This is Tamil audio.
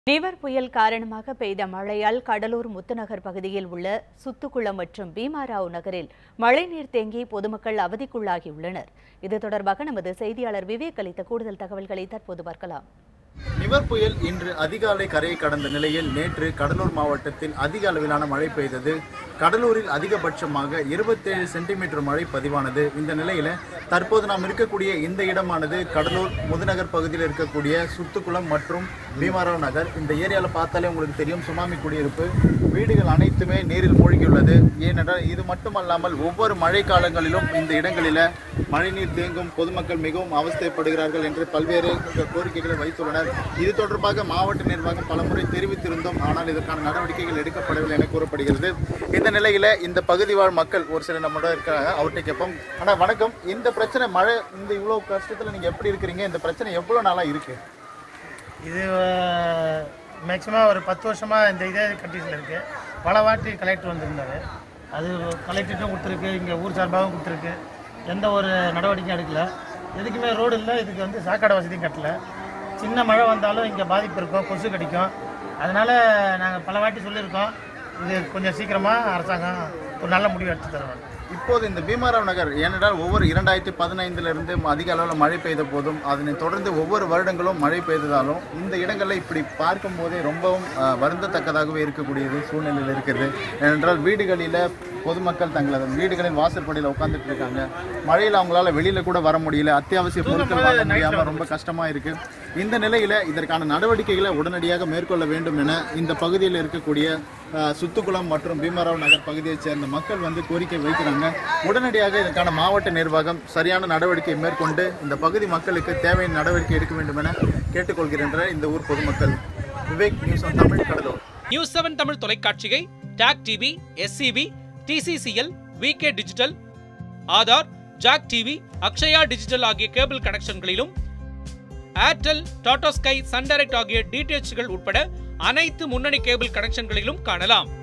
நிவர் புயல் காரணமாக பெய்த மழையால் கடலூர் முத்துநகர் பகுதியில் உள்ள சுத்துக்குளம் மற்றும் பீமாராவ் நகரில் மழைநீர் தேங்கி பொதுமக்கள் அவதிக்குள்ளாகியுள்ளனர் இது தொடர்பாக நமது செய்தியாளர் விவேக் அளித்த கூடுதல் தகவல்களை தற்போது பார்க்கலாம் நிவர் புயல் இன்று அதிகாலை கரையை கடந்த நிலையில் நேற்று கடலூர் மாவட்டத்தில் அதிக அளவிலான மழை பெய்தது கடலூரில் அதிகபட்சமாக இருபத்தேழு சென்டிமீட்டர் மழை பதிவானது இந்த நிலையில தற்போது நாம் இருக்கக்கூடிய இந்த இடமானது கடலூர் முதுநகர் பகுதியில் இருக்கக்கூடிய சுத்துக்குளம் மற்றும் பீமாராவ் நகர் இந்த ஏரியாவில் பார்த்தாலே உங்களுக்கு தெரியும் சுனாமி குடியிருப்பு வீடுகள் அனைத்துமே நீரில் மூழ்கியுள்ளது ஏனென்றால் இது மட்டுமல்லாமல் ஒவ்வொரு மழை காலங்களிலும் இந்த இடங்களில் மழைநீர் தேங்கும் பொதுமக்கள் மிகவும் அவஸ்தைப்படுகிறார்கள் என்று பல்வேறு கோரிக்கைகளை வைத்துள்ளனர் இது தொடர்பாக மாவட்ட நிர்வாகம் பலமுறை தெரிவித்திருந்தோம் ஆனால் இதற்கான நடவடிக்கைகள் எடுக்கப்படவில்லை என கூறப்படுகிறது இந்த நிலையில இந்த பகுதி வாழ் மக்கள் ஒரு சில நம்மளோட இருக்காங்க அவர்கிட்ட கேட்போம் ஆனா வணக்கம் இந்த பிரச்சனை மழை இந்த இவ்வளவு கஷ்டத்துல நீங்க எப்படி இருக்கிறீங்க இந்த பிரச்சனை எவ்வளவு நாளா இருக்கு இது மேக்ஸிமம் ஒரு பத்து வருஷமாக இந்த இதே கண்டிஷனில் இருக்குது பல வாட்டி கலெக்டர் வந்திருந்தார் அது கலெக்டர்ட்டும் கொடுத்துருக்கு இங்கே ஊர் சார்பாகவும் கொடுத்துருக்கு எந்த ஒரு நடவடிக்கையும் எடுக்கல எதுக்குமே ரோடு இல்லை இதுக்கு வந்து சாக்கடை வசதியும் கட்டல சின்ன மழை வந்தாலும் இங்கே பாதிப்பு இருக்கும் கொசு கடிக்கும் அதனால் நாங்கள் பல வாட்டி சொல்லியிருக்கோம் இது கொஞ்சம் சீக்கிரமாக அரசாங்கம் ஒரு நல்ல முடிவு எடுத்து தருவாங்க இப்போது இந்த பீமாராவ் நகர் ஏனென்றால் ஒவ்வொரு இரண்டாயிரத்தி பதினைந்துல இருந்து அதிக அளவில் மழை பெய்த போதும் அதனை தொடர்ந்து ஒவ்வொரு வருடங்களும் மழை பெய்ததாலும் இந்த இடங்களில் இப்படி பார்க்கும்போதே ரொம்பவும் அஹ், வருந்தத்தக்கதாகவே இருக்கக்கூடியது சூழ்நிலையில் இருக்கிறது ஏனென்றால் வீடுகளில் பொதுமக்கள் தங்களது வீடுகளின் வாசற்படியில் உட்காந்துட்டு இருக்காங்க மழையில் அவங்களால வெளியில கூட வர முடியல அத்தியாவசிய பொருட்கள் வாங்க முடியாம ரொம்ப கஷ்டமா இருக்கு இந்த நிலையில இதற்கான நடவடிக்கைகளை உடனடியாக மேற்கொள்ள வேண்டும் என இந்த பகுதியில் இருக்கக்கூடிய அஹ், சுத்துக்குளம் மற்றும் பீமராவ் நகர் பகுதியைச் சேர்ந்த மக்கள் வந்து கோரிக்கை வைக்கிறாங்க உடனடியாக இதற்கான மாவட்ட நிர்வாகம் சரியான நடவடிக்கை மேற்கொண்டு இந்த பகுதி மக்களுக்கு தேவையான நடவடிக்கை எடுக்க வேண்டும் என கேட்டுக்கொள்கின்றனர் இந்த ஊர் பொதுமக்கள் Vivek news on Tamil Cuddalore news seven Tamil தொலைக்காட்சியை டாக் TV SCV TCCL VK digital Aadhaar Jack TV Akshaya digital ஆகிய கேபிள் கனெக்ஷன்களிலும் Airtel Tata Sky Sun Direct ஆகிய டிடிஎச்கள் உட்பட அனைத்து முன்னணி கேபிள் கனெக்ஷன்களிலும் காணலாம்